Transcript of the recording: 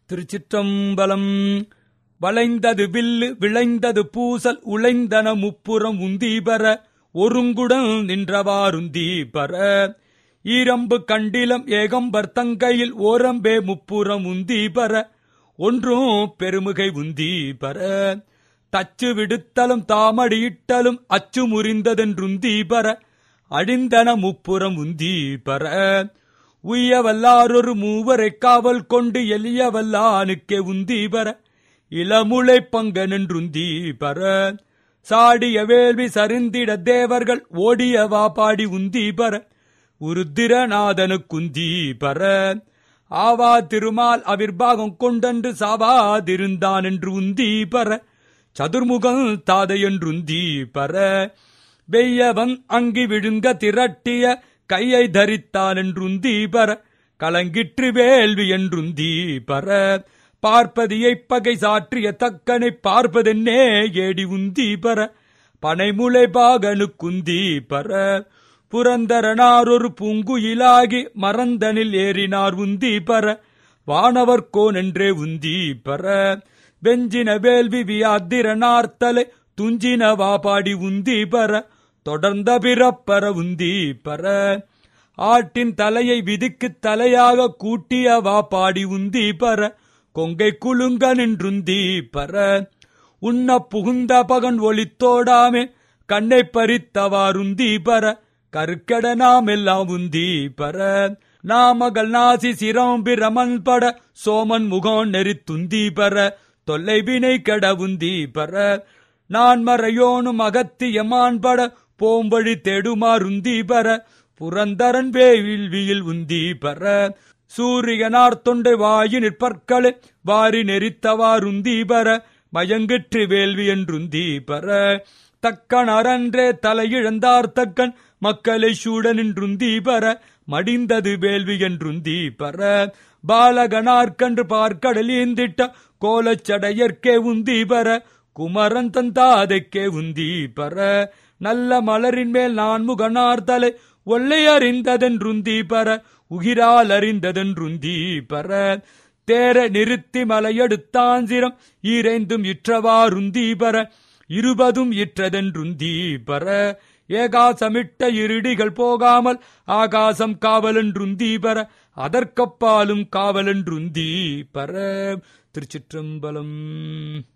திருச்சிற்றம்பலம் வளைந்தது வில்லு விளைந்தது பூசல் உழைந்தன முப்புறம் உந்தீபர ஒருங்குடன் நின்றவாருந்தீபர ஈரம்பு கண்டிலம் ஏகம்பர் தங்கையில் ஓரம்பே முப்புறம் உந்தீபர ஒன்றும் பெருமுகை உந்தீபர தச்சு விடுத்தலும் தாமடியிட்டலும் அச்சு முறிந்ததென்றுந்தீபர அழிந்தன முப்புறம் உந்தீபர உய்ய வல்லாரொரு மூவரை காவல் கொண்டு எளிய வல்லானுக்கே உந்தீபர இளமுளை பங்கனென்றுந்தீபர சாடிய வேள்வி சரிந்திட தேவர்கள் ஓடியவா பாடி உந்தீபர உருத்திரநாதனுக்குந்தீபர ஆவா திருமால் அவிர்பாகம் கொண்டன்று சாவாதிருந்தான் என்று உந்தீபர சதுர்முகம் தாதையென்றுந்தீபர வெய்யவன் அங்கி விழுங்க திரட்டிய கையை தரித்தான் என்றுந்தீபர கலங்கிற்று வேள்வி என்றுந்தீபர பார்ப்பதியை பகை சாற்றிய தக்கனை பார்ப்பதென்னே ஏடி உந்தீபர பனைமுளை பாகனுக்குந்தீபர புரந்தரனார் ஒரு பூங்குயிலாகி மறந்தனில் ஏறினார் உந்தீபர வானவர்கோன் என்றே உந்தீபர வெஞ்சின வேள்வி வியாத்திரனார்த்தலை துஞ்சின வாபாடி உந்தீபர தொடர்ந்த பிறப்பர உந்தீபர ஆட்டின் தலையை விதிக்கு தலையாக கூட்டிய வாபாடி உந்தீபர கொங்கை குலுங்க நின்றுந்தீபர உண்ண புகுந்த பகன் ஒளித்தோடாமே கண்ணை பறித்தவாருந்தீபர கருக்கட நாம் எல்லாம் உந்தீபர நாமகள் நாசி சிரம்பி ரமன் பட சோமன் முகம் நெறித்துந்தீபர தொல்லை வினை கட உந்தீபர நான் மறையோனும் அகத்தியமான் பட போம்பழி தேடுமாறுந்தீபர புரந்தரன் வேவில்வியில் உந்தீபர சூரியனார் தொண்டை வாயு நிற்பற்களை வாரி நெறித்தவாருந்தீபர மயங்கிற்று வேள்வி என்றுந்தீபர தக்கணரன்றே தலையிழந்தார் தக்கன் மக்களை சூட நின்றுந்தீபர மடிந்தது வேள்வி என்றுந்தீபர பாலகனார்கன்று பார்க்கடலீந்திட்ட கோலச்சடையற்கே உந்தீபர குமரன் தந்தாதைக்கே உந்தீபர நல்ல மலரின் மேல் நான் முகனார் தலை ஒல்லை அறிந்ததென்றுந்தீபர உகிரால் அறிந்ததென்றுந்தீபர தேர நிறுத்தி மலையெடுத்தாஞ்சிரம் ஈரைந்தும் இற்றவாருந்தீபர இருபதும் இற்றதென்றுந்தீபர ஏகாசமிட்ட இருடிகள் போகாமல் ஆகாசம் காவலென்றுந்தீபர அதற்கப்பாலும் காவலென்றுந்தீபர திருச்சிற்றம்பலம்